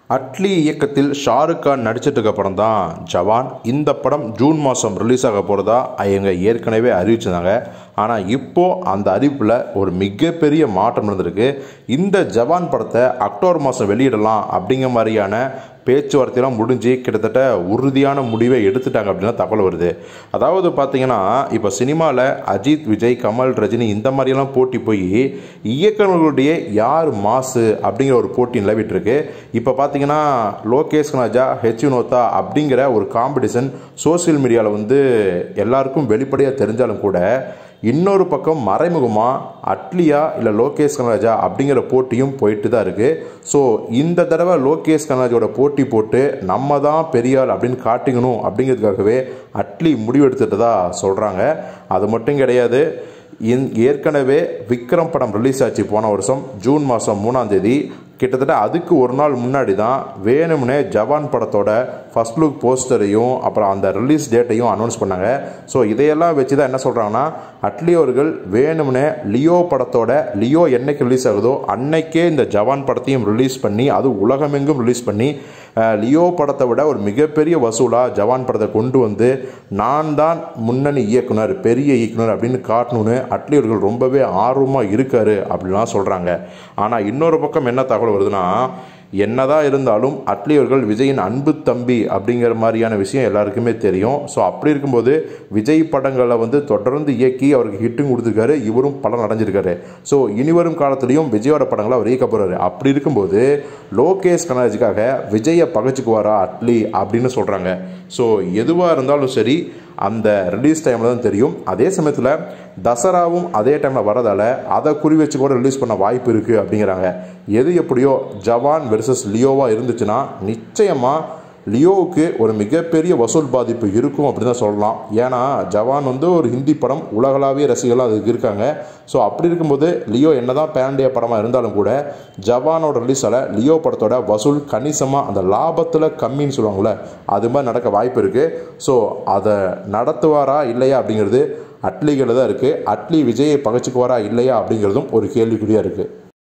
அட்லி இயக்கத்தில் ஷாருக் கான் நடிச்சிட்டு இருக்க படம் தான் ஜவான் இந்த படம் ஜூன் மாதம் ரிலீஸ் ஆக போகிறதா அவங்க ஏற்கனவே அறிவிச்சிருந்தாங்க ஆனால் இப்போது அந்த அறிவிப்பில் ஒரு மிகப்பெரிய மாற்றம் இருந்திருக்கு இந்த ஜவான் படத்தை அக்டோபர் மாதம் வெளியிடலாம் அப்படிங்கிற மாதிரியான பேச்சுவார்த்தையெல்லாம் முடிஞ்சு கிட்டத்தட்ட உறுதியான முடிவை எடுத்துட்டாங்க அப்படின்னா தகவல் வருது அதாவது பார்த்தீங்கன்னா இப்போ சினிமாவில் அஜித் விஜய் கமல் ரஜினி இந்த மாதிரியெல்லாம் போட்டி போய் இயக்குநர்களுடைய யார் மாசு அப்படிங்கிற ஒரு போட்டி நிலவிட்டு இருக்கு இப்போ பார்த்தீங்கன்னா லோகேஷ் கனாஜா ஹெச் வினோதா அப்படிங்கிற ஒரு காம்படிஷன் சோசியல் மீடியாவில் வந்து எல்லாருக்கும் வெளிப்படையாக தெரிஞ்சாலும் கூட இன்னொரு பக்கம் மறைமுகமாக அட்லியா இல்லை லோகேஷ் கனராஜா அப்படிங்கிற போட்டியும் போயிட்டு தான் இருக்குது ஸோ இந்த தடவை லோகேஷ் கனராஜோட போட்டி போட்டு நம்ம தான் பெரியாள் அப்படின்னு காட்டிக்கணும் அப்படிங்கிறதுக்காகவே அட்லி முடிவெடுத்துட்டதா சொல்கிறாங்க அது மட்டும் கிடையாது இந் ஏற்கனவே விக்ரம் படம் ரிலீஸ் ஆச்சு போன வருஷம் ஜூன் மாதம் மூணாம் தேதி கிட்டத்தட்ட அதுக்கு ஒரு நாள் முன்னாடி தான் வேணும்னே ஜவான் படத்தோட ஃபஸ்ட் லுக் போஸ்டரையும் அப்புறம் அந்த ரிலீஸ் டேட்டையும் அனௌன்ஸ் பண்ணாங்க ஸோ இதையெல்லாம் வச்சு தான் என்ன சொல்கிறாங்கன்னா அட்லி அவர்கள் வேணும்னே லியோ படத்தோட லியோ என்னைக்கு ரிலீஸ் ஆகுதோ அன்னைக்கே இந்த ஜவான் படத்தையும் ரிலீஸ் பண்ணி அது உலகமெங்கும் ரிலீஸ் பண்ணி லியோ படத்தை விட ஒரு மிகப்பெரிய வசூலாக ஜவான் படத்தை கொண்டு வந்து நான் தான் முன்னணி இயக்குனர் பெரிய இயக்குனர் அப்படின்னு காட்டணும்னு அட்லி அவர்கள் ரொம்பவே ஆர்வமாக இருக்காரு அப்படின்லாம் சொல்கிறாங்க ஆனால் இன்னொரு பக்கம் என்ன தகவல் வருதுன்னா என்னதான் இருந்தாலும் அட்லி அவர்கள் விஜயின் அன்பு தம்பி அப்படிங்கிற மாதிரியான விஷயம் எல்லாருக்குமே தெரியும் ஸோ அப்படி இருக்கும்போது விஜய் படங்களை வந்து தொடர்ந்து இயக்கி அவருக்கு ஹிட்டும் கொடுத்துருக்காரு இவரும் படம் அடைஞ்சிருக்காரு ஸோ இனிவரும் காலத்துலேயும் விஜயோட படங்களை அவர் இயக்க போகிறாரு அப்படி இருக்கும்போது லோகேஷ் கனராஜுக்காக விஜயை பகச்சுக்குவாரா அட்லி அப்படின்னு சொல்கிறாங்க ஸோ எதுவாக இருந்தாலும் சரி அந்த ரிலீஸ் டைமில் தான் தெரியும் அதே சமயத்தில் தசராவும் அதே டைமில் வரதால் அதை குறி வச்சு கூட ரிலீஸ் பண்ண வாய்ப்பு இருக்குது அப்படிங்கிறாங்க எது எப்படியோ ஜவான் வெர்சஸ் லியோவாக இருந்துச்சுன்னா நிச்சயமாக லியோவுக்கு ஒரு மிகப்பெரிய வசூல் பாதிப்பு இருக்கும் அப்படின்னு தான் சொல்லலாம் ஏன்னா ஜவான் வந்து ஒரு ஹிந்தி படம் உலகளாவிய ரசிகர்கள் அதுக்கு இருக்காங்க ஸோ அப்படி இருக்கும்போது லியோ என்னதான் பேண்டிய படமாக இருந்தாலும் கூட ஜவானோட ரிலீஸால் லியோ படத்தோட வசூல் கணிசமாக அந்த லாபத்தில் கம்மின்னு சொல்லுவாங்கள்ல அது மாதிரி நடக்க வாய்ப்பு இருக்குது ஸோ அதை நடத்துவாரா இல்லையா அப்படிங்கிறது அட்லிகளில் தான் இருக்குது அட்லி விஜயை பகச்சுக்குவாரா இல்லையா அப்படிங்கிறதும் ஒரு கேள்விக்குறியாக இருக்குது